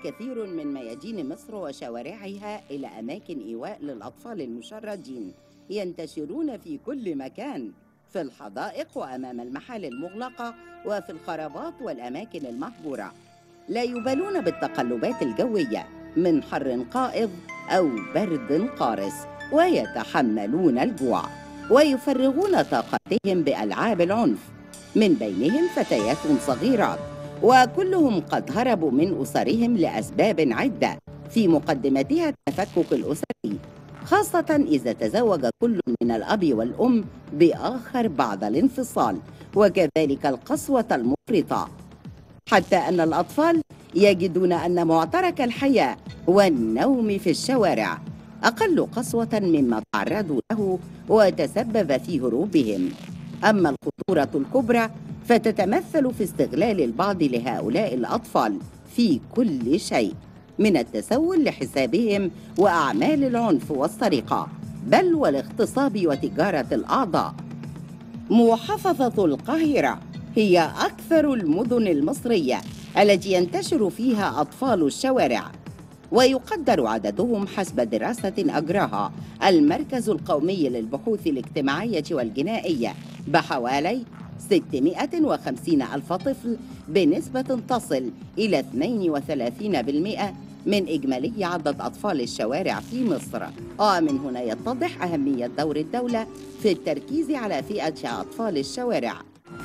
كثير من ميادين مصر وشوارعها إلى أماكن إيواء للأطفال المشردين ينتشرون في كل مكان في الحدائق وأمام المحال المغلقة وفي الخرابات والأماكن المهجورة لا يبالون بالتقلبات الجوية من حر قائض أو برد قارس ويتحملون الجوع ويفرغون طاقتهم بألعاب العنف من بينهم فتيات صغيرات وكلهم قد هربوا من أسرهم لأسباب عدة في مقدمتها التفكك الأسري خاصة إذا تزوج كل من الأب والأم بآخر بعد الانفصال وكذلك القسوة المفرطة حتى أن الأطفال يجدون أن معترك الحياة والنوم في الشوارع أقل قسوة مما تعرضوا له وتسبب في هروبهم أما الخطورة الكبرى فتتمثل في استغلال البعض لهؤلاء الأطفال في كل شيء من التسول لحسابهم وأعمال العنف والسرقة بل والاغتصاب وتجارة الأعضاء محافظة القاهرة هي أكثر المدن المصرية التي ينتشر فيها أطفال الشوارع ويقدر عددهم حسب دراسة أجراها المركز القومي للبحوث الاجتماعية والجنائية بحوالي 650 ألف طفل بنسبة تصل إلى 32% من إجمالي عدد أطفال الشوارع في مصر ومن هنا يتضح أهمية دور الدولة في التركيز على فئة أطفال الشوارع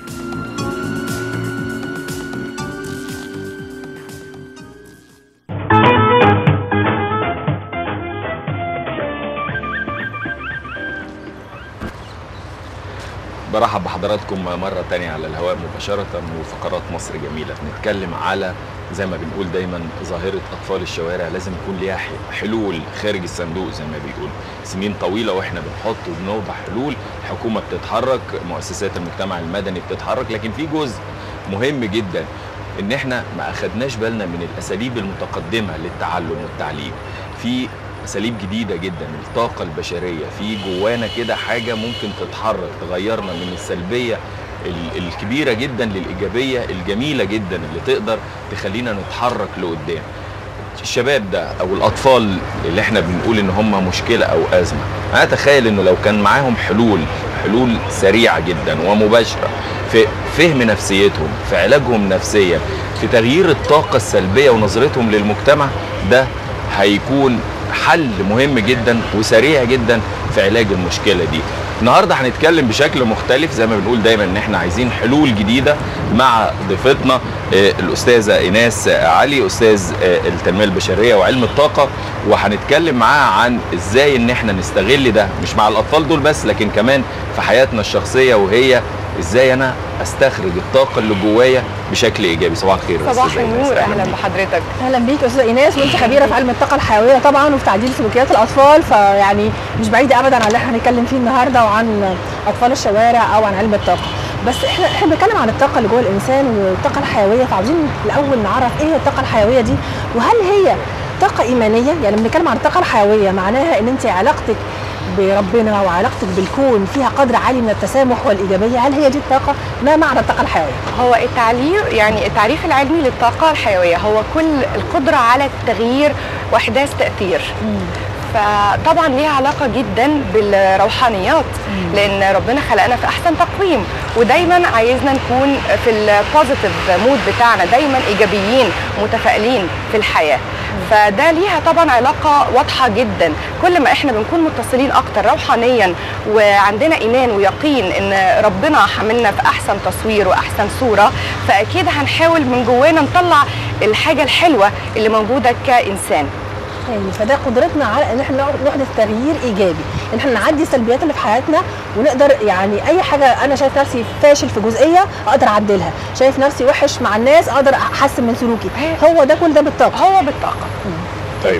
برحب بحضراتكم مرة تانية على الهواء مباشرة وفقرات مصر جميلة بنتكلم على زي ما بنقول دايما ظاهرة أطفال الشوارع لازم يكون ليها حلول خارج الصندوق زي ما بيقول سنين طويلة وإحنا بنحط وبنوضع حلول الحكومة بتتحرك مؤسسات المجتمع المدني بتتحرك لكن في جزء مهم جدا إن إحنا ما أخدناش بالنا من الأساليب المتقدمة للتعلم والتعليم في اساليب جديده جدا الطاقه البشريه في جوانا كده حاجه ممكن تتحرك تغيرنا من السلبيه الكبيره جدا للايجابيه الجميله جدا اللي تقدر تخلينا نتحرك لقدام الشباب ده او الاطفال اللي احنا بنقول ان هم مشكله او ازمه انا اتخيل انه لو كان معاهم حلول حلول سريعه جدا ومباشره في فهم نفسيتهم في علاجهم نفسيا في تغيير الطاقه السلبيه ونظرتهم للمجتمع ده هيكون حل مهم جدا وسريع جدا في علاج المشكله دي النهارده هنتكلم بشكل مختلف زي ما بنقول دايما ان احنا عايزين حلول جديده مع ضيفتنا الاستاذه ايناس علي استاذ التنميه البشريه وعلم الطاقه وهنتكلم معاها عن ازاي ان احنا نستغل ده مش مع الاطفال دول بس لكن كمان في حياتنا الشخصيه وهي ازاي انا استخرج الطاقه اللي جوايا بشكل ايجابي صباح الخير صباح النور اهلا بحضرتك اهلا بيك استاذه ايناس وانت خبيره في علم الطاقه الحيويه طبعا وفي تعديل سلوكيات الاطفال فيعني مش بعيده ابدا عن اللي احنا هنتكلم فيه النهارده وعن اطفال الشوارع او عن علم الطاقه بس احنا احنا بنتكلم عن الطاقه اللي جوه الانسان والطاقه الحيويه فعاوزين الاول نعرف ايه هي الطاقه الحيويه دي وهل هي طاقه ايمانيه يعني بنتكلم عن الطاقه الحيويه معناها ان انت علاقتك بربنا وعلاقتك بالكون فيها قدر عالي من التسامح والايجابيه هل هي دي الطاقه ما معنى الطاقه الحيويه هو التعلير يعني التعريف العلمي للطاقه الحيويه هو كل القدره على التغيير واحداث تاثير مم. فطبعا ليها علاقه جدا بالروحانيات لان ربنا خلقنا في احسن تقويم ودايما عايزنا نكون في البوزيتيف مود بتاعنا دايما ايجابيين متفائلين في الحياه فده ليها طبعا علاقه واضحه جدا كل ما احنا بنكون متصلين اكتر روحانيا وعندنا ايمان ويقين ان ربنا حملنا في احسن تصوير واحسن صوره فاكيد هنحاول من جوانا نطلع الحاجه الحلوه اللي موجوده كانسان يعني فده قدرتنا على ان احنا نحدث تغيير ايجابي ان احنا نعدي السلبيات اللي في حياتنا ونقدر يعني اي حاجه انا شايف نفسي فاشل في جزئيه اقدر اعدلها شايف نفسي وحش مع الناس اقدر احسن من سلوكي هو ده كل ده بالطاقه هو بالطاقه طيب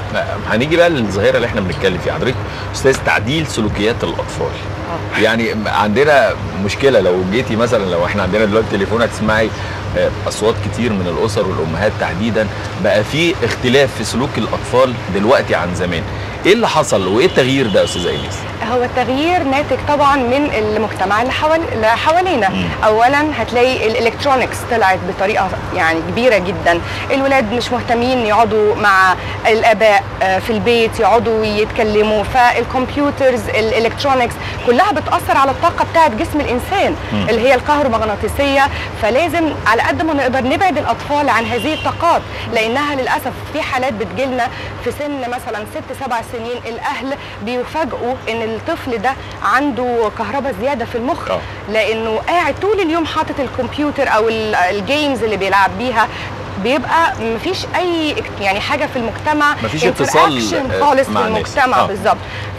هنيجي بقى للظاهره اللي احنا بنتكلم فيها حضرتك استاذ تعديل سلوكيات الاطفال يعني عندنا مشكله لو جيتي مثلا لو احنا عندنا دلوقتي تليفون هتسمعي اصوات كتير من الاسر والامهات تحديدا بقى في اختلاف في سلوك الاطفال دلوقتي عن زمان ايه اللي حصل وايه التغيير ده يا استاذه ايناس هو التغيير ناتج طبعا من المجتمع اللي حوال اللي حوالينا مم. اولا هتلاقي الالكترونكس طلعت بطريقه يعني كبيره جدا الولاد مش مهتمين يقعدوا مع الاباء آه، في البيت يقعدوا يتكلموا فالكمبيوترز الالكترونكس كلها بتاثر على الطاقه بتاعه جسم الانسان مم. اللي هي الكهرومغناطيسيه فلازم على قد ما نقدر نبعد الاطفال عن هذه الطاقات لانها للاسف في حالات بتجيلنا في سن مثلا ست سبع سنين الاهل بيفاجئوا ان الطفل ده عنده كهرباء زياده في المخ آه. لانه قاعد طول اليوم حاطط الكمبيوتر او ال- الجيمز اللي بيلعب بيها بيبقى مفيش اي اك- يعني حاجه في المجتمع مفيش اتصال، interaction آه، خالص مع في الناس. المجتمع آه. بالظبط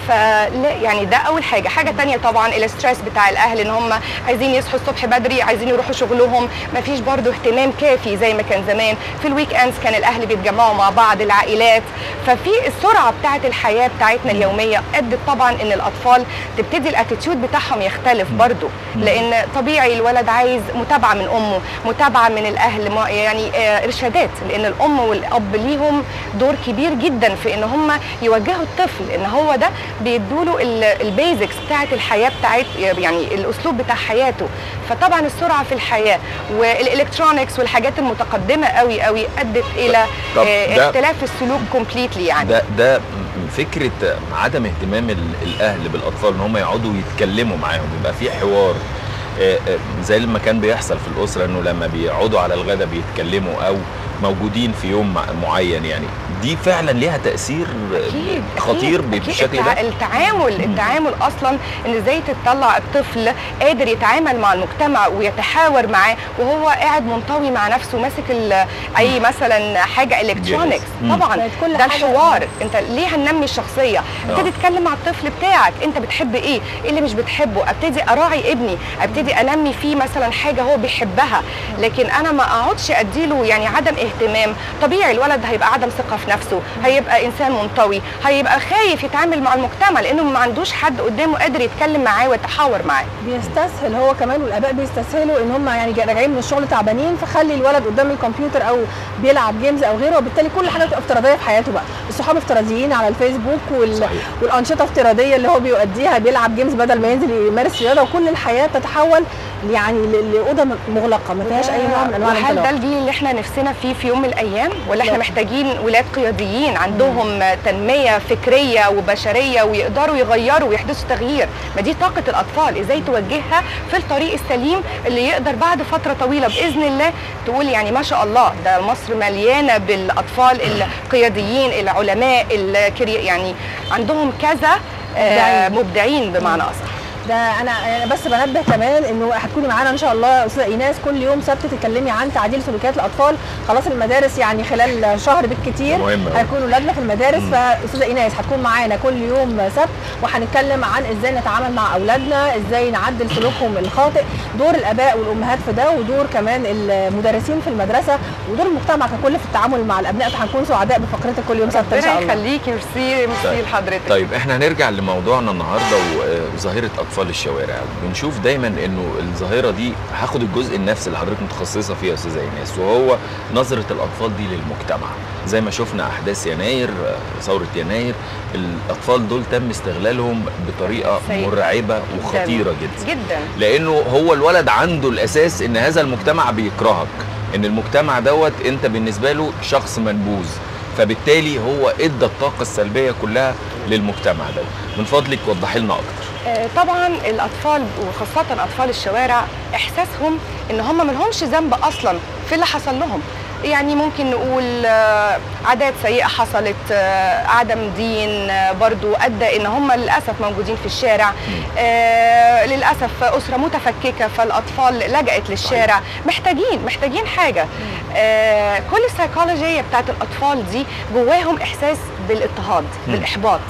فلا يعني ده اول حاجه حاجه تانية طبعا الاسترس بتاع الاهل ان هم عايزين يصحوا الصبح بدري عايزين يروحوا شغلهم مفيش برضو اهتمام كافي زي ما كان زمان في الويك اندز كان الاهل بيتجمعوا مع بعض العائلات ففي السرعه بتاعه الحياه بتاعتنا اليوميه ادت طبعا ان الاطفال تبتدي الاتيتيود بتاعهم يختلف برضو لان طبيعي الولد عايز متابعه من امه متابعه من الاهل ما- يعني آه، ارشادات لان الام والاب ليهم دور كبير جدا في ان هم يوجهوا الطفل ان هو ده بيدوله البيزكس بتاعه الحياه بتاعت يعني الاسلوب بتاع حياته فطبعا السرعه في الحياه والالكترونكس والحاجات المتقدمه قوي قوي ادت الى طب آه، ده- اختلاف السلوك كومبليتلي يعني ده ده م- فكره عدم اهتمام ال- الاهل بالاطفال ان هم يقعدوا يتكلموا معاهم يبقى في حوار آه، آه، زي ما كان بيحصل في الاسره انه لما بيقعدوا على الغداء بيتكلموا او موجودين في يوم مع- معين يعني دي فعلا ليها تاثير آه، أكيد خطير أكيد. بالشكل التع... ده التعامل التعامل اصلا ان ازاي تطلع الطفل قادر يتعامل مع المجتمع ويتحاور معاه وهو قاعد منطوي مع نفسه ماسك ال- اي مثلا حاجه الكترونكس مم. طبعا بقت كل ده حاجة- الحوار انت ليه هننمي الشخصيه ابتدي اتكلم مع الطفل بتاعك انت بتحب ايه ايه اللي مش بتحبه ابتدي اراعي ابني ابتدي انمي فيه مثلا حاجه هو بيحبها لكن انا ما اقعدش اديله يعني عدم اهتمام طبيعي الولد هيبقى عدم ثقه في نفسه هيبقى انسان منطوي هيبقى خايف يتعامل مع المجتمع لانه ما عندوش حد قدامه قادر يتكلم معاه ويتحاور معاه بيستسهل هو كمان والاباء بيستسهلوا ان هم يعني جا- راجعين من الشغل تعبانين فخلي الولد قدام الكمبيوتر او بيلعب جيمز او غيره وبالتالي كل حاجه بتبقى افتراضيه في حياته بقى الصحاب افتراضيين على الفيسبوك وال... صحيح. والانشطه افتراضيه اللي هو بيؤديها بيلعب جيمز بدل ما ينزل يمارس رياضه وكل الحياه تتحول يعني ل- لاوضه مغلقه ما فيهاش اي نوع من انواع وهل ده الانطلاق الجيل اللي احنا نفسنا فيه في يوم من الايام ولا احنا لا. محتاجين ولاد قياديين عندهم تنميه فكريه وبشريه ويقدروا يغيروا ويحدثوا تغيير ما دي طاقه الاطفال ازاي توجهها في الطريق السليم اللي يقدر بعد فتره طويله باذن الله تقول يعني ما شاء الله ده مصر مليانه بالاطفال القياديين العلماء الكري يعني عندهم كذا آه، مبدعين. مبدعين بمعنى اصح ده انا انا بس بنبه كمان انه هتكوني معانا ان شاء الله يا استاذه ايناس كل يوم سبت تتكلمي عن تعديل سلوكيات الاطفال خلاص المدارس يعني خلال شهر بالكتير مهم أوي. هيكونوا ولادنا في المدارس مم. فاستاذه ايناس هتكون معانا كل يوم سبت وهنتكلم عن ازاي نتعامل مع اولادنا ازاي نعدل سلوكهم الخاطئ دور الاباء والامهات في ده ودور كمان المدرسين في المدرسه ودور المجتمع ككل في التعامل مع الابناء فهنكون سعداء بفقرتك كل يوم سبت ان شاء ربنا الله يخليكي ميرسي ميرسي طيب. لحضرتك طيب احنا هنرجع لموضوعنا النهارده وظاهره اطفال الشوارع بنشوف دايما انه الظاهره دي هاخد الجزء النفسي اللي حضرتك متخصصه فيه يا استاذه ايناس وهو نظره الاطفال دي للمجتمع زي ما شفنا احداث يناير آه، ثوره يناير الاطفال دول تم استغلالهم بطريقه سيء. مرعبه وخطيره جدا جدا لانه هو الولد عنده الاساس ان هذا المجتمع بيكرهك ان المجتمع دوت انت بالنسبه له شخص منبوذ فبالتالي هو ادى الطاقه السلبيه كلها للمجتمع ده من فضلك وضحي لنا اكتر آه، طبعا الاطفال وخاصه اطفال الشوارع احساسهم ان هم ملهمش ذنب اصلا في اللي حصل لهم يعني ممكن نقول آه، عادات سيئه حصلت آه، عدم دين آه، برضو ادى ان هم للاسف موجودين في الشارع آه، للاسف اسره متفككه فالاطفال لجأت للشارع محتاجين محتاجين حاجه آه، كل السيكولوجيه بتاعت الاطفال دي جواهم احساس بالاضطهاد مم. بالاحباط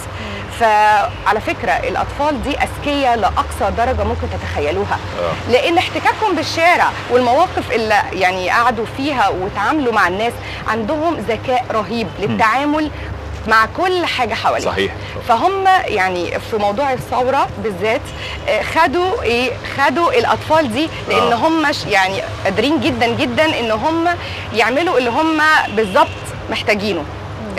فعلى فكره الاطفال دي اذكياء لاقصى درجه ممكن تتخيلوها آه. لان احتكاكهم بالشارع والمواقف اللي يعني قعدوا فيها وتعاملوا مع الناس عندهم ذكاء رهيب للتعامل مع كل حاجه حواليهم صحيح فهم يعني في موضوع الثوره بالذات آه، خدوا ايه خدوا الاطفال دي لان آه. هم ش- يعني قادرين جدا جدا ان هم يعملوا اللي هم بالظبط محتاجينه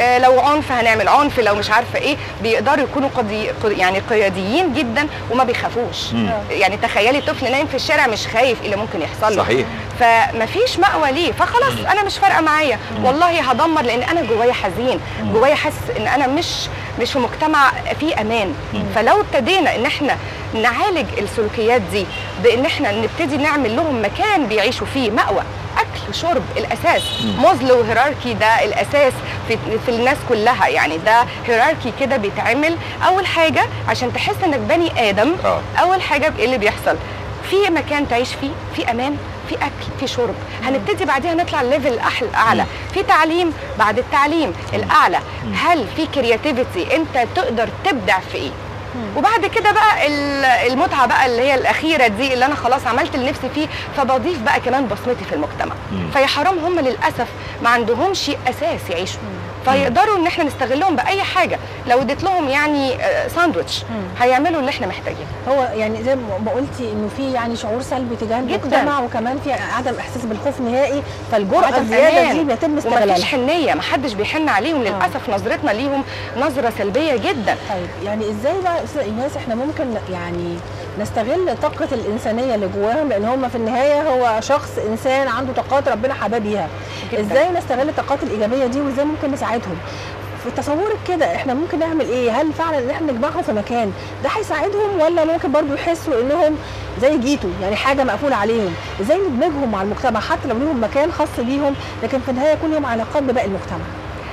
آه، لو عنف هنعمل عنف لو مش عارفه ايه بيقدروا يكونوا قضي قض- يعني قياديين جدا وما بيخافوش مم. يعني تخيلي طفل نايم في الشارع مش خايف ايه اللي ممكن يحصل له صحيح فمفيش مأوى ليه فخلاص انا مش فارقه معايا والله هدمر لان انا جوايا حزين جوايا حاسس ان انا مش مش في مجتمع فيه امان فلو ابتدينا ان احنا نعالج السلوكيات دي بان احنا نبتدي نعمل لهم مكان بيعيشوا فيه مأوى اكل شرب الاساس موزلو هيراركي ده الاساس في, في الناس كلها يعني ده هيراركي كده بيتعمل اول حاجه عشان تحس انك بني ادم آه. اول حاجه ايه اللي بيحصل في مكان تعيش فيه في امان في اكل في شرب هنبتدي بعديها نطلع ليفل أحل- اعلى في تعليم بعد التعليم الاعلى هل في كرياتيفيتي انت تقدر تبدع في ايه وبعد كده بقى ال- المتعه بقى اللي هي الاخيره دي اللي انا خلاص عملت اللي نفسي فيه فبضيف بقى كمان بصمتي في المجتمع مم. فيا حرام هم للاسف ما عندهمش اساس يعيشوا فيقدروا ان احنا نستغلهم باي حاجه لو اديت لهم يعني آه، ساندوتش هيعملوا اللي احنا محتاجينه هو يعني زي ما قلتي انه في يعني شعور سلبي تجاه جداً. المجتمع وكمان في عدم احساس بالخوف نهائي فالجرأه عدم الزياده أمان. دي بيتم ومفيش استغلالها حنيه محدش بيحن عليهم للاسف نظرتنا ليهم نظره سلبيه جدا طيب يعني ازاي بقى استاذ ايناس احنا ممكن يعني نستغل طاقة الإنسانية اللي جواهم لأن هم في النهاية هو شخص إنسان عنده طاقات ربنا حباه بيها جداً. ازاي نستغل الطاقات الإيجابية دي وازاي ممكن نساعدهم في تصورك كده احنا ممكن نعمل ايه هل فعلا ان احنا نجمعهم في مكان ده هيساعدهم ولا ممكن برضو يحسوا انهم زي جيتوا يعني حاجه مقفوله عليهم ازاي ندمجهم مع المجتمع حتى لو ليهم مكان خاص بيهم لكن في النهايه يكون لهم علاقات بباقي المجتمع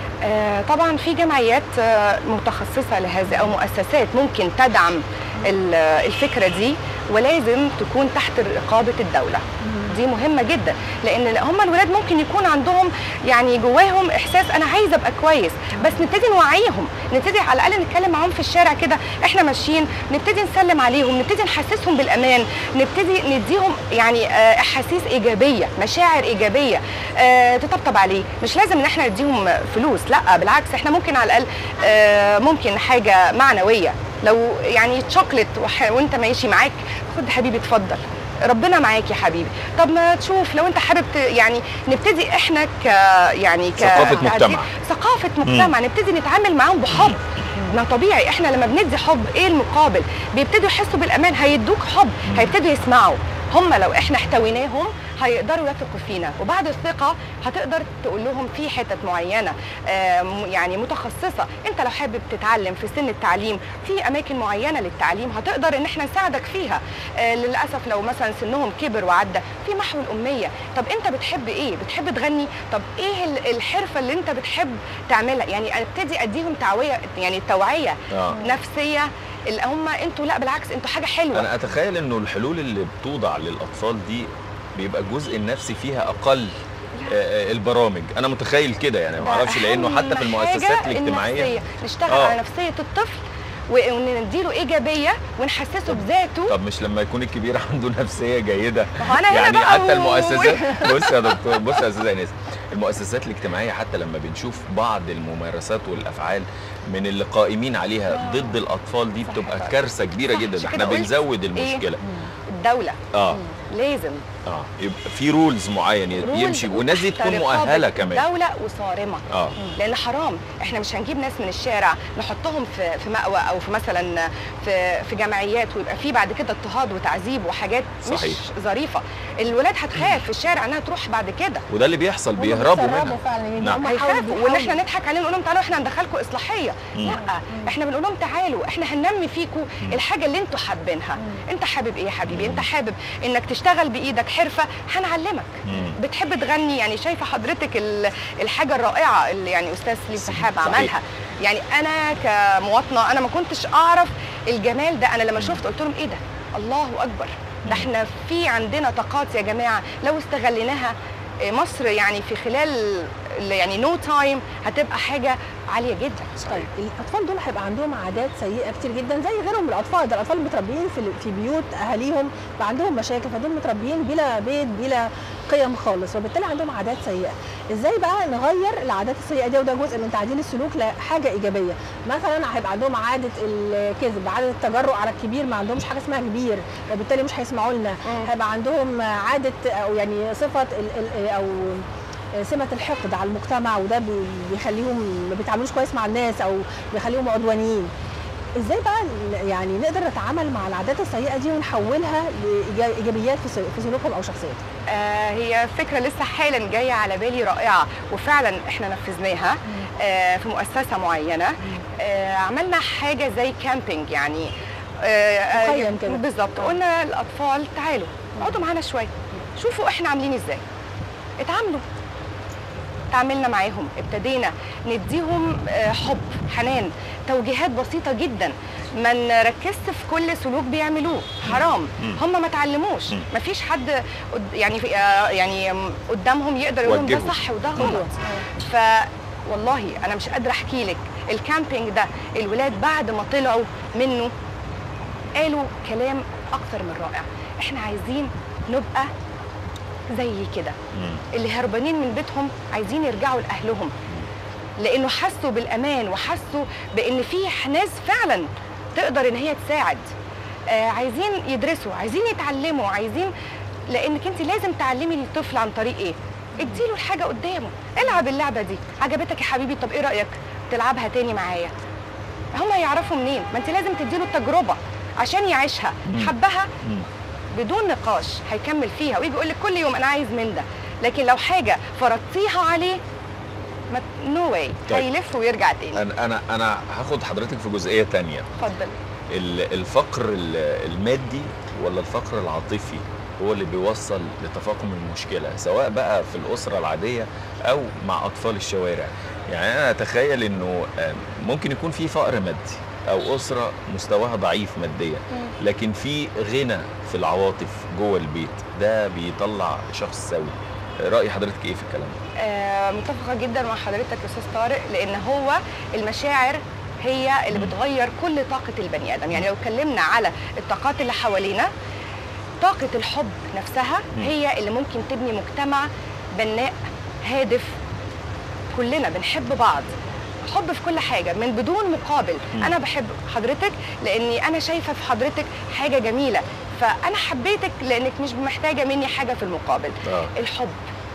آه، طبعا في جمعيات آه، متخصصه لهذا او مؤسسات ممكن تدعم ال- الفكره دي ولازم تكون تحت رقابه الدوله دي مهمه جدا لان هم الولاد ممكن يكون عندهم يعني جواهم احساس انا عايزه ابقى كويس بس نبتدي نوعيهم نبتدي على الاقل نتكلم معاهم في الشارع كده احنا ماشيين نبتدي نسلم عليهم نبتدي نحسسهم بالامان نبتدي نديهم يعني آه، احاسيس ايجابيه مشاعر ايجابيه آه، تطبطب عليه مش لازم ان احنا نديهم فلوس لا بالعكس احنا ممكن على الاقل آه، ممكن حاجه معنويه لو يعني شوكليت وح- وانت ماشي معاك خد حبيبي اتفضل ربنا معاك يا حبيبي طب ما تشوف لو انت حابب ت- يعني نبتدي احنا ك يعني ك ثقافة كعزيز- مجتمع. ثقافه مجتمع نبتدي نتعامل معاهم بحب ما طبيعي احنا لما بندي حب ايه المقابل بيبتدوا يحسوا بالامان هيدوك حب هيبتدوا يسمعوا هم لو احنا احتويناهم هيقدروا يثقوا فينا وبعد الثقه هتقدر تقول لهم في حتت معينه آه، م- يعني متخصصه انت لو حابب تتعلم في سن التعليم في اماكن معينه للتعليم هتقدر ان احنا نساعدك فيها آه، للاسف لو مثلا سنهم كبر وعدى في محو الاميه طب انت بتحب ايه بتحب تغني طب ايه ال- الحرفه اللي انت بتحب تعملها يعني ابتدي اديهم توعيه يعني توعيه آه. نفسيه اللي هم انتوا لا بالعكس انتوا حاجه حلوه انا اتخيل انه الحلول اللي بتوضع للاطفال دي بيبقى الجزء النفسي فيها اقل آه، آه، البرامج انا متخيل كده يعني ما اعرفش لانه حتى في أهم المؤسسات حاجة الاجتماعيه النفسية. نشتغل آه. على نفسيه الطفل و- ونديله ايجابيه ونحسسه بذاته طب مش لما يكون الكبير عنده نفسيه جيده ما هو أنا هنا يعني بقى حتى و- المؤسسات بص يا دكتور بص يا استاذه ايناس المؤسسات الاجتماعيه حتى لما بنشوف بعض الممارسات والافعال من اللي قائمين عليها ضد الاطفال دي صح بتبقى طبعا. كارثه كبيره صح، جدا عشان احنا كده قلت بنزود إيه؟ المشكله الدوله اه لازم اه يبقى في رولز معين رولز يمشي والناس دي وتحت تكون رقابة مؤهله كمان دولة وصارمة اه لان حرام احنا مش هنجيب ناس من الشارع نحطهم في في مأوى او في مثلا في في جمعيات ويبقى في بعد كده اضطهاد وتعذيب وحاجات صحيح. مش ظريفه الولاد هتخاف في الشارع انها تروح بعد كده وده اللي بيحصل هم بيهربوا بيتسربوا منها فعلا يعني نعم. هم حاولوا- هيخافوا وان احنا بيحاولوا. نضحك عليهم نقول لهم تعالوا احنا هندخلكم اصلاحيه مم. لا احنا بنقول لهم تعالوا احنا هننمي فيكم الحاجه اللي انتوا حابينها انت حابب ايه يا حبيبي انت حابب انك تشتغل بايدك حرفه هنعلمك مم. بتحب تغني يعني شايفه حضرتك ال- الحاجه الرائعه اللي يعني استاذ سليم سحاب صحيح. عملها يعني انا كمواطنه انا ما كنتش اعرف الجمال ده انا لما شفت قلت لهم ايه ده الله اكبر ده احنا في عندنا طاقات يا جماعه لو استغليناها إيه، مصر يعني في خلال يعني نو تايم هتبقى حاجه عاليه جدا طيب الاطفال دول هيبقى عندهم عادات سيئه كتير جدا زي غيرهم من الاطفال ده الاطفال متربيين في في بيوت اهاليهم فعندهم مشاكل فدول متربيين بلا بيت بلا قيم خالص وبالتالي عندهم عادات سيئه ازاي بقى نغير العادات السيئه دي وده جزء من تعديل السلوك لحاجه ايجابيه مثلا هيبقى عندهم عاده الكذب عاده التجرؤ على الكبير ما عندهمش حاجه اسمها كبير وبالتالي مش هيسمعوا لنا مم. هيبقى عندهم عاده او يعني صفه ال ال او آه، سمه الحقد على المجتمع وده بي- بيخليهم ما بيتعاملوش كويس مع الناس او بيخليهم عدوانيين ازاي بقى ن- يعني نقدر نتعامل مع العادات السيئه دي ونحولها لايجابيات في سل- في سلوكهم او شخصيتهم آه هي فكرة لسه حالا جاية على بالي رائعة وفعلا احنا نفذناها آه في مؤسسة معينة آه عملنا حاجة زي كامبينج يعني آه آه، مخيم كده. بالظبط قلنا للأطفال تعالوا اقعدوا معانا شوية شوفوا احنا عاملين ازاي اتعاملوا تعاملنا معاهم ابتدينا نديهم آه، حب حنان توجيهات بسيطة جدا ما نركزش في كل سلوك بيعملوه حرام هم ما اتعلموش مم. ما فيش حد قد- يعني في- آه، يعني قدامهم يقدر يقول لهم ده وجهوا. صح وده غلط ف والله انا مش قادره احكي لك الكامبينج ده الولاد بعد ما طلعوا منه قالوا كلام اكثر من رائع احنا عايزين نبقى زي كده مم. اللي هربانين من بيتهم عايزين يرجعوا لاهلهم لانه حسوا بالامان وحسوا بان في ناس فعلا تقدر ان هي تساعد آه عايزين يدرسوا عايزين يتعلموا عايزين لانك انت لازم تعلمي الطفل عن طريق ايه اديله الحاجه قدامه العب اللعبه دي عجبتك يا حبيبي طب ايه رايك تلعبها تاني معايا هم يعرفوا منين ما انت لازم تديله التجربه عشان يعيشها مم. حبها مم. بدون نقاش هيكمل فيها ويجي يقول لك كل يوم انا عايز من ده لكن لو حاجه فرضتيها عليه ما نو واي طيب. هيلف ويرجع تاني انا انا انا هاخد حضرتك في جزئيه تانية اتفضل ال- الفقر ال- المادي ولا الفقر العاطفي هو اللي بيوصل لتفاقم المشكله سواء بقى في الاسره العاديه او مع اطفال الشوارع يعني انا اتخيل انه آم، ممكن يكون في فقر مادي او اسره مستواها ضعيف ماديا لكن في غنى في العواطف جوه البيت ده بيطلع شخص سوي راي حضرتك ايه في الكلام ده آه متفقه جدا مع حضرتك يا استاذ طارق لان هو المشاعر هي اللي مم. بتغير كل طاقه البني ادم يعني لو اتكلمنا على الطاقات اللي حوالينا طاقه الحب نفسها مم. هي اللي ممكن تبني مجتمع بناء هادف كلنا بنحب بعض حب في كل حاجه من بدون مقابل مم. انا بحب حضرتك لاني انا شايفه في حضرتك حاجه جميله فانا حبيتك لانك مش محتاجه مني حاجه في المقابل اه الحب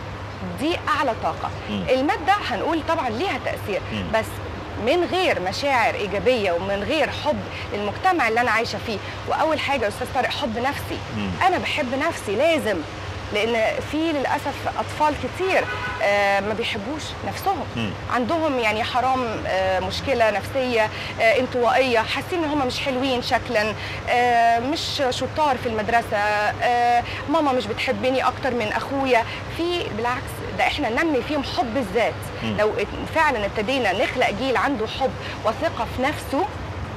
دي اعلى طاقه مم. الماده هنقول طبعا ليها تاثير مم. بس من غير مشاعر ايجابيه ومن غير حب للمجتمع اللي انا عايشه فيه واول حاجه يا استاذ طارق حب نفسي مم. انا بحب نفسي لازم لان في للاسف اطفال كتير آه، ما بيحبوش نفسهم مم. عندهم يعني حرام آه، مشكله نفسيه آه، انطوائيه حاسين ان هم مش حلوين شكلا آه، مش شطار في المدرسه آه، ماما مش بتحبني اكتر من اخويا في بالعكس ده احنا ننمي فيهم حب الذات مم. لو ات- فعلا ابتدينا نخلق جيل عنده حب وثقه في نفسه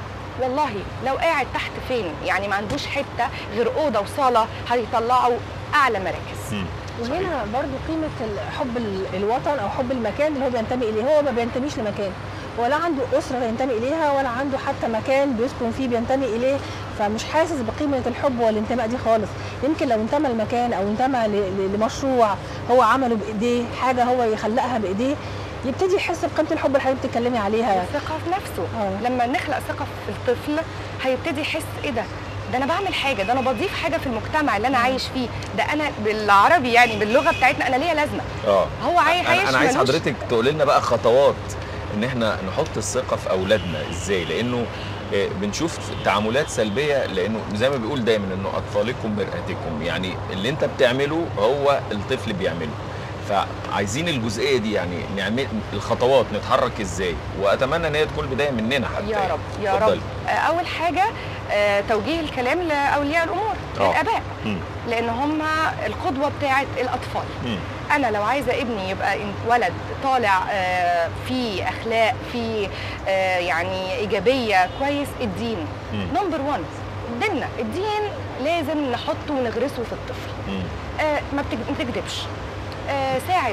والله لو قاعد تحت فين يعني ما عندوش حته غير اوضه وصاله هيطلعوا اعلى مراكز مم. وهنا برضو قيمه ال- حب ال- الوطن او حب المكان اللي هو بينتمي اليه هو ما بينتميش لمكان ولا عنده اسره بينتمي اليها ولا عنده حتى مكان بيسكن فيه بينتمي اليه فمش حاسس بقيمه الحب والانتماء دي خالص يمكن لو انتمى لمكان او انتمى ل- ل- لمشروع هو عمله بايديه حاجه هو يخلقها بايديه يبتدي يحس بقيمه الحب اللي حضرتك بتتكلمي عليها الثقه في نفسه آه. لما نخلق ثقه في الطفل هيبتدي يحس ايه ده ده انا بعمل حاجه ده انا بضيف حاجه في المجتمع اللي انا عايش فيه ده انا بالعربي يعني باللغه بتاعتنا انا ليا لازمه اه هو عاي- أنا- عايش انا عايز ملوش- حضرتك تقول لنا بقى خطوات ان احنا نحط الثقه في اولادنا ازاي لانه آه، بنشوف تعاملات سلبيه لانه زي ما بيقول دايما انه اطفالكم مرآتكم يعني اللي انت بتعمله هو الطفل بيعمله فعايزين الجزئيه دي يعني نعمل الخطوات نتحرك ازاي واتمنى ان هي تكون بدايه مننا حتى يا يعني. رب يا اتفضلي. رب آه، اول حاجه آه، توجيه الكلام لاولياء الامور آه. للاباء مم. لان هم القدوه بتاعه الاطفال مم. انا لو عايزه ابني يبقى إن- ولد طالع آه، في اخلاق في آه، يعني ايجابيه كويس الدين مم. نمبر 1 ديننا الدين لازم نحطه ونغرسه في الطفل مم. آه، ما بتج- ما تكذبش آه، ساعد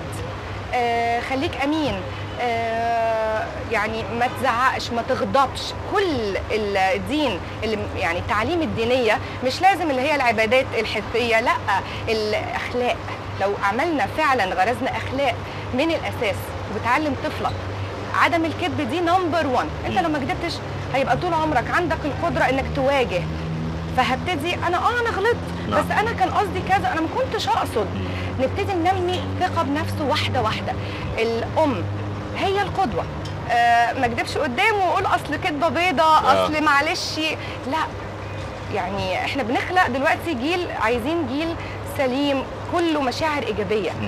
آه، خليك امين آه، يعني ما تزعقش ما تغضبش كل الدين اللي يعني التعليم الدينيه مش لازم اللي هي العبادات الحسيه لا الاخلاق لو عملنا فعلا غرزنا اخلاق من الاساس وبتعلم طفلك عدم الكذب دي نمبر 1 انت مم. لو ما كذبتش هيبقى طول عمرك عندك القدره انك تواجه فهبتدي انا اه انا غلطت نعم. بس انا كان قصدي كذا انا ما كنتش اقصد نبتدي ننمي ثقه بنفسه واحده واحده الام هي القدوه آه ما اكدبش قدامه واقول اصل كدبه بيضه آه. اصل معلش لا يعني احنا بنخلق دلوقتي جيل عايزين جيل سليم كله مشاعر ايجابيه مم.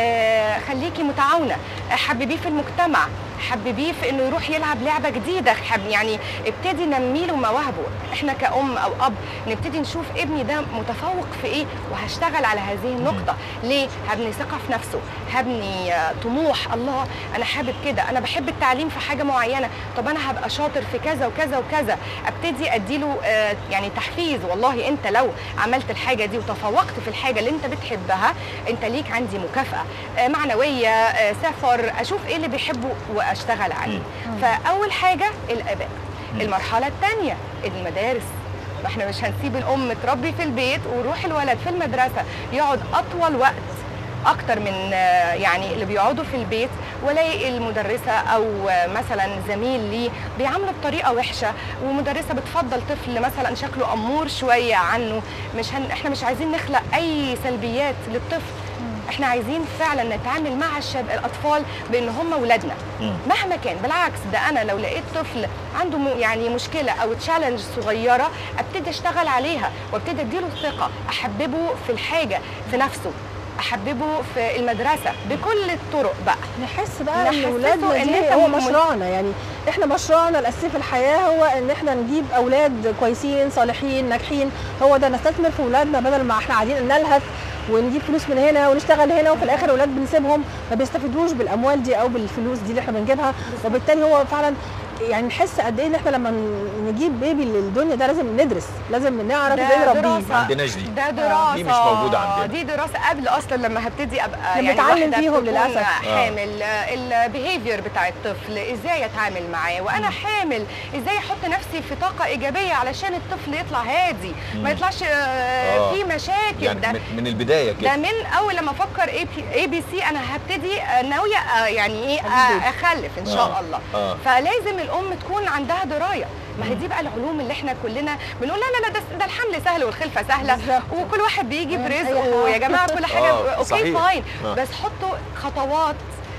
آه خليكي متعاونه آه، حببيه في المجتمع حببيه في انه يروح يلعب لعبه جديده حب يعني ابتدي نمي له مواهبه احنا كأم او اب نبتدي نشوف ابني ده متفوق في ايه وهشتغل على هذه النقطه ليه هبني ثقه في نفسه هبني آه، طموح الله انا حابب كده انا بحب التعليم في حاجه معينه طب انا هبقى شاطر في كذا وكذا وكذا ابتدي اديله آه، يعني تحفيز والله انت لو عملت الحاجه دي وتفوقت في الحاجه اللي انت بتحبها انت ليك عندي مكافاه آه، معنويه آه، سفر اشوف ايه اللي بيحبه واشتغل عليه فاول حاجه الاباء المرحله الثانيه المدارس ما احنا مش هنسيب الام تربي في البيت ويروح الولد في المدرسه يقعد اطول وقت اكتر من آه، يعني اللي بيقعدوا في البيت والاقي المدرسه او آه، مثلا زميل ليه بيعامله بطريقه وحشه ومدرسه بتفضل طفل مثلا شكله امور شويه عنه مش هن... احنا مش عايزين نخلق اي سلبيات للطفل احنا عايزين فعلا نتعامل مع الشاب الاطفال بان هم ولادنا مم. مهما كان بالعكس ده انا لو لقيت طفل عنده م- يعني مشكله او تشالنج صغيره ابتدي اشتغل عليها وابتدي اديله الثقه احببه في الحاجه في نفسه احببه في المدرسه بكل الطرق بقى نحس بقى ان نحسسه اولادنا إن دي أنت هو م- مشروعنا يعني احنا مشروعنا الاساسي في الحياه هو ان احنا نجيب اولاد كويسين صالحين ناجحين هو ده نستثمر في اولادنا بدل ما احنا قاعدين نلهث ونجيب فلوس من هنا ونشتغل هنا وفي الاخر اولاد بنسيبهم ما بيستفيدوش بالاموال دي او بالفلوس دي اللي احنا بنجيبها وبالتالي هو فعلا يعني نحس قد ايه ان احنا لما نجيب بيبي للدنيا ده لازم ندرس لازم نعرف ازاي ده نربيه دراسة. ما عندناش دي ده دراسه دي مش موجودة عندنا. دي دراسه قبل اصلا لما هبتدي ابقى احنا يعني بنتعلم واحدة فيهم تكون للأسف. حامل البيهيفير بتاع الطفل ازاي اتعامل معاه وانا حامل ازاي احط نفسي في طاقه ايجابيه علشان الطفل يطلع هادي ما يطلعش آه، آه. في مشاكل يعني ده من, من البدايه ده كده من اول لما افكر اي بي اي بي سي انا هبتدي آه، ناويه آه، يعني ايه آه، اخلف ان شاء آه. الله آه. فلازم الام تكون عندها درايه ما هي دي بقى العلوم اللي احنا كلنا بنقول لا لا لا ده, ده الحمل سهل والخلفه سهله بالظبط. وكل واحد بيجي أي برزقه حاجة. يا جماعه كل حاجه آه، اوكي صحيح. فاين آه. بس حطوا خطوات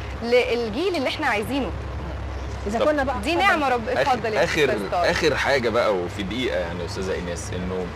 للجيل اللي احنا عايزينه اذا طب كنا بقى دي نعمه رب اتفضل يا اخر أستاذ طارق. اخر حاجه بقى وفي دقيقه يعني يا استاذه ايناس انه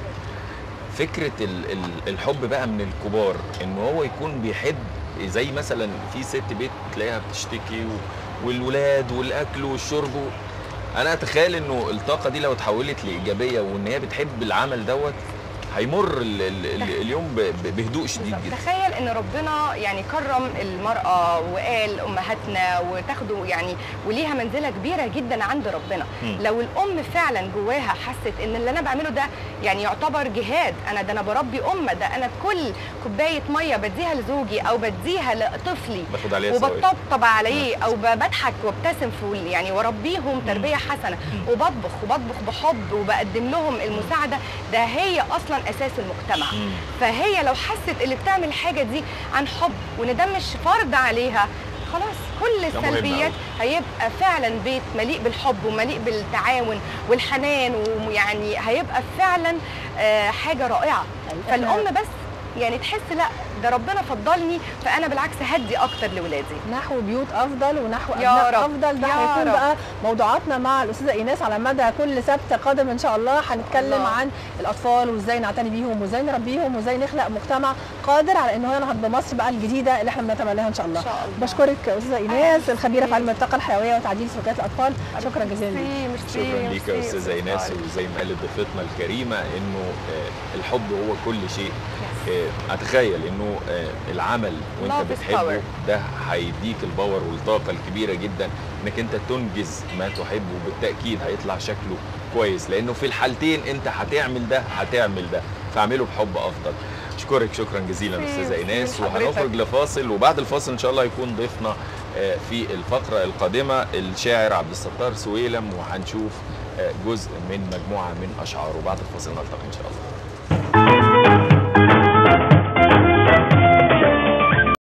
فكره ال ال الحب بقى من الكبار ان هو يكون بيحب زي مثلا في ست بيت تلاقيها بتشتكي و- والولاد والاكل والشرب و... انا اتخيل انه الطاقه دي لو اتحولت لايجابيه وان هي بتحب العمل دوت هيمر ال ال ال اليوم ب- ب- بهدوء شديد جدا تخيل ان ربنا يعني كرم المراه وقال امهاتنا وتاخده يعني وليها منزله كبيره جدا عند ربنا مم. لو الام فعلا جواها حست ان اللي انا بعمله ده يعني يعتبر جهاد انا ده انا بربي امه ده انا كل كوبايه ميه بديها لزوجي او بديها لطفلي باخد عليها ثواب وبطبطب عليه او ب- بضحك وابتسم في ال- يعني واربيهم تربيه حسنه وبطبخ وبطبخ بحب وبقدم لهم المساعده ده هي اصلا اساس المجتمع مم. فهي لو حست اللي بتعمل الحاجه دي عن حب وان ده مش فرض عليها خلاص كل ده مهم السلبيات هيبقى فعلا بيت مليء بالحب ومليء بالتعاون والحنان ويعني هيبقى فعلا آه، حاجه رائعه إحنا- فالام بس يعني تحس لا ده ربنا فضلني فانا بالعكس هدي اكتر لاولادي نحو بيوت افضل ونحو يا ابناء رب، افضل ده يا هيكون رب. بقى موضوعاتنا مع الاستاذه ايناس على مدى كل سبت قادم ان شاء الله هنتكلم الله. عن الاطفال وازاي نعتني بيهم وازاي نربيهم وازاي نخلق مجتمع قادر على ان هو ينهض بمصر بقى الجديده اللي احنا بنتمناها ان شاء الله إن شاء الله. بشكرك استاذه ايناس الخبيره في علم الطاقه الحيويه وتعديل سلوكيات الاطفال شكرا جزيلا ليك ميرسي، ميرسي، شكرا ليك يا ميرسي، استاذه ايناس طارق. وزي ما قالت ضيفتنا الكريمه انه آه، الحب هو كل شيء آه، اتخيل انه آه، العمل وانت Love is بتحبه power. ده هيديك الباور والطاقه الكبيره جدا انك انت تنجز ما تحبه وبالتاكيد هيطلع شكله كويس لانه في الحالتين انت هتعمل ده هتعمل ده فاعمله بحب افضل اشكرك شكرا جزيلا ميرسي، استاذه ايناس ميرسي لحضرتك. وهنخرج لفاصل وبعد الفاصل ان شاء الله يكون ضيفنا آه، في الفقره القادمه الشاعر عبد الستار سويلم وهنشوف آه، جزء من مجموعه من اشعاره بعد الفاصل نلتقي ان شاء الله